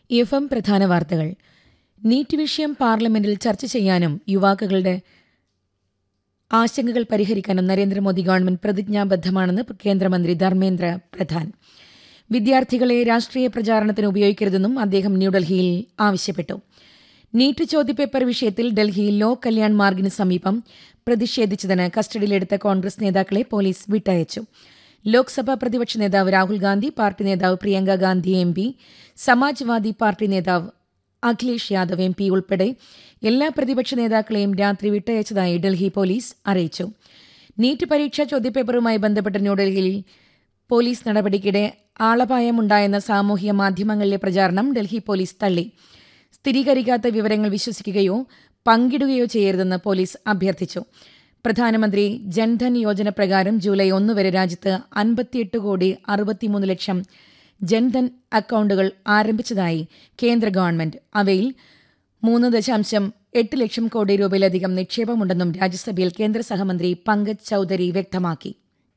F M പ്രധാന വാർത്തകൾ NEET വിഷയം പാർലമെന്റിൽ ചർച്ച ചെയ്യാനും യുവാക്കളുടെ ആശങ്കകൾ പരിഹരിക്കാനും നരേന്ദ്രമോദി ഗവൺമെന്റ് പ്രതിജ്ഞാബദ്ധമാണെന്ന് കേന്ദ്രമന്ത്രി ധർമ്മേന്ദ്ര പ്രധാൻ വിദ്യാർത്ഥികളെ രാഷ്ട്രീയ പ്രചാരണത്തിന് ഉപയോഗിക്കരുതെന്നും അദ്ദേഹം ന്യൂഡൽഹിയിൽ ആവശ്യപ്പെട്ടു നീറ്റ് ചോദ്യപേപ്പർ വിഷയത്തിൽ ഡൽഹിയിൽ ലോ കല്യാൺ മാർഗിന് സമീപം പ്രതിഷേധിച്ചതിന് കസ്റ്റഡിയിലെടുത്ത കോൺഗ്രസ് നേതാക്കളെ പോലീസ് വിട്ടയച്ചു ലോക്സഭാ പ്രതിപക്ഷ നേതാവ് രാഹുൽ ഗാന്ധി പാർട്ടി നേതാവ് Priyanka Gandhi M P Samajwadi party നേതാവ് അഖിലേഷ് യാദവ് എം പി ഉൾപ്പെടെ എല്ലാ പ്രതിപക്ഷ നേതാക്കളെയും രാത്രി വിട്ടയച്ചതായി ഡൽഹി പോലീസ് അറിയിച്ചു നീറ്റ് പരീക്ഷാ ചോദ്യപേപ്പറുമായി ബന്ധപ്പെട്ട് ന്യൂഡൽഹിയിൽ പോലീസ് നടപടിക്കിടെ ആളപായമുണ്ടായെന്ന സാമൂഹ്യ മാധ്യമങ്ങളിലെ പ്രചാരണം ഡൽഹി പോലീസ് തള്ളി സ്ഥിരീകരിക്കാത്ത വിവരങ്ങൾ വിശ്വസിക്കുകയോ പങ്കിടുകയോ ചെയ്യരുതെന്ന് പോലീസ് അഭ്യർത്ഥിച്ചു പ്രധാനമന്ത്രി ജൻധൻ യോജന പ്രകാരം ജൂലൈ ഒന്ന് വരെ രാജ്യത്ത് അൻപത്തിയെട്ട് കോടി അറുപത്തിമൂന്ന് ലക്ഷം ജൻധൻ അക്കൗണ്ടുകൾ ആരംഭിച്ചതായി കേന്ദ്ര ഗവൺമെന്റ് അവയിൽ മൂന്ന് ദശാംശം എട്ട് ലക്ഷം കോടി രൂപയിലധികം നിക്ഷേപമുണ്ടെന്നും രാജ്യസഭയിൽ കേന്ദ്ര സഹമന്ത്രി പങ്കജ് ചൌധരി വ്യക്തമാക്കി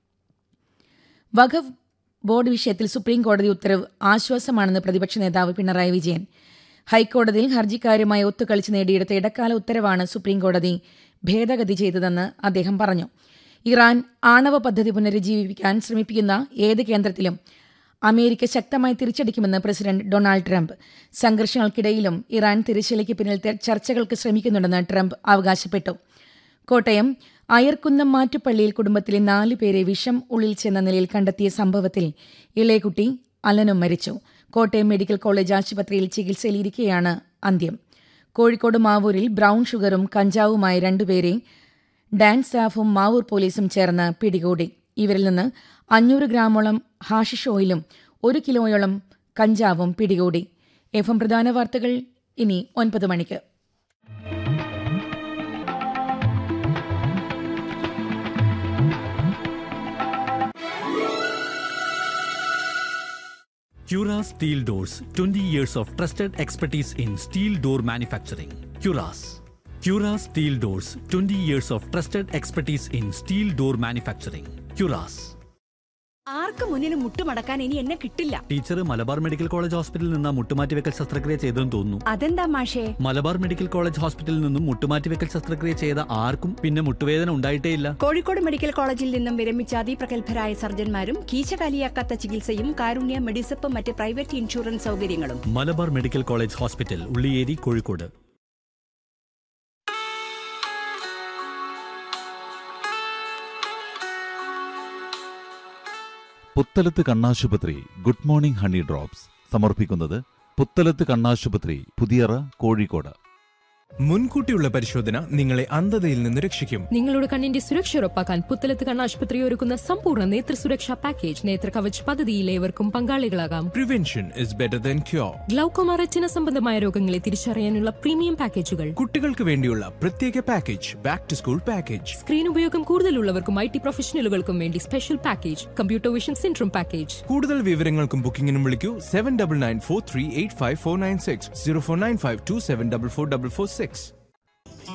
വഖഫ് ബോർഡ് വിഷയത്തിൽ സുപ്രീം കോടതി ഉത്തരവ് ആശ്വാസമാണെന്ന് പ്രതിപക്ഷ നേതാവ് പിണറായി വിജയൻ ഹൈക്കോടതിയിൽ ഹർജിക്കാരുമായി ഒത്തുകളിച്ച് നേടിയെടുത്ത ഇടക്കാല ഉത്തരവാണ് സുപ്രീം കോടതി ഭേദഗതി ചെയ്തതെന്ന് അദ്ദേഹം പറഞ്ഞു ഇറാൻ ആണവ പദ്ധതി പുനരുജ്ജീവിപ്പിക്കാൻ ശ്രമിപ്പിക്കുന്ന ഏത് കേന്ദ്രത്തിലും അമേരിക്ക ശക്തമായി തിരിച്ചടിക്കുമെന്ന് പ്രസിഡന്റ് ഡൊണാൾഡ് ട്രംപ് സംഘർഷങ്ങൾക്കിടയിലും ഇറാൻ തിരിച്ചലിക്ക് പിന്നിൽ ചർച്ചകൾക്ക് ശ്രമിക്കുന്നുണ്ടെന്ന് ട്രംപ് അവകാശപ്പെട്ടു കോട്ടയം അയർക്കുന്നം മാറ്റുപള്ളിയിൽ കുടുംബത്തിലെ നാല് പേരെ വിഷം ഉള്ളിൽ ചെന്ന നിലയിൽ കണ്ടെത്തിയ സംഭവത്തിൽ ഇളയക്കുട്ടി അലനും മരിച്ചു കോട്ടയം മെഡിക്കൽ കോളേജ് ആശുപത്രിയിൽ ചികിത്സയിലിരിക്കെയാണ് അന്ത്യം കോഴിക്കോട് മാവൂരിൽ ബ്രൌൺ ഷുഗറും കഞ്ചാവുമായി രണ്ടുപേരെ ഡാൻസ് സ്റ്റാഫും മാവൂർ പോലീസും ചേർന്ന് പിടികൂടി ഇവരിൽ നിന്ന് അഞ്ഞൂറ് ഗ്രാമോളം ഹാഷിഷ് ഓയിലും ഒരു കിലോയോളം കഞ്ചാവും പിടികൂടി എഫ് എം പ്രധാന വാർത്തകൾ ഇനി ഒൻപത് മണിക്ക് Cura Steel Doors 20 years of trusted expertise in steel door manufacturing. Curas. Cura Steel Doors 20 years of trusted expertise in steel door manufacturing. Curas. ആർക്ക് മുന്നിന് മുട്ടുമടക്കാൻ ഇനി എന്നെ കിട്ടില്ല ടീച്ചർ മലബാർ മെഡിക്കൽ കോളേജ് ഹോസ്പിറ്റലിൽ നിന്ന് മുട്ടുമാറ്റിവെക്കൽ ശസ്ത്രക്രിയ ചെയ്തെന്ന് തോന്നുന്നു അതെന്താ മാഷേ മലബാർ മെഡിക്കൽ കോളേജ് ഹോസ്പിറ്റലിൽ നിന്നും മുട്ടുമാറ്റിവെക്കൽ ശസ്ത്രക്രിയ ചെയ്ത ആർക്കും പിന്നെ മുട്ടുവേദന ഉണ്ടായിട്ടേയില്ല കോഴിക്കോട് മെഡിക്കൽ കോളേജിൽ നിന്നും വിരമിച്ച അതിപ്രഗത്ഭരായ സർജന്മാരും കീശകാലിയാക്കാത്ത ചികിത്സയും കാരുണ്യ മെഡിസപ്പ് മറ്റ് പ്രൈവറ്റ് ഇൻഷുറൻസ് സൗകര്യങ്ങളും Malabar medical college hospital Ulliyeri Kozhikode Puthalath കണ്ണാശുപത്രി ഗുഡ് മോർണിംഗ് ഹണി ഡ്രോപ്സ് സമർപ്പിക്കുന്നത് പുത്തലത്ത് കണ്ണാശുപത്രി പുതിയറ കോഴിക്കോട് മുൻകൂട്ടിയുള്ള പരിശോധന നിങ്ങളെ അന്ധതയിൽ നിന്ന് രക്ഷിക്കും നിങ്ങളുടെ കണ്ണിന്റെ സുരക്ഷ ഉറപ്പാക്കാൻ പുത്തലത്ത് കണ്ണാശുപത്രി ഒരുക്കുന്ന സമ്പൂർണ്ണ നേത്ര സുരക്ഷാ പാക്കേജ് നേത്ര കവച് പദ്ധതിയിൽ ഏവർക്കും പങ്കാളികളാകാം prevention is better than cure glaucoma retina സംബന്ധമായ രോഗങ്ങളെ തിരിച്ചറിയാനുള്ള പ്രീമിയം പാക്കേജുകൾ കുട്ടികൾക്ക് വേണ്ടിയുള്ള പ്രത്യേക package back to school package screen ഉപയോഗം കൂടുതലുള്ളവർക്കും ഐ ടി പ്രൊഫഷണലുകൾക്കും വേണ്ടി special package computer vision syndrome package കൂടുതൽ വിവരങ്ങൾക്കും ബുക്കിംഗിനും വിളിക്കൂ seven double nine four three eight five four nine six zero four nine five two seven double four double four six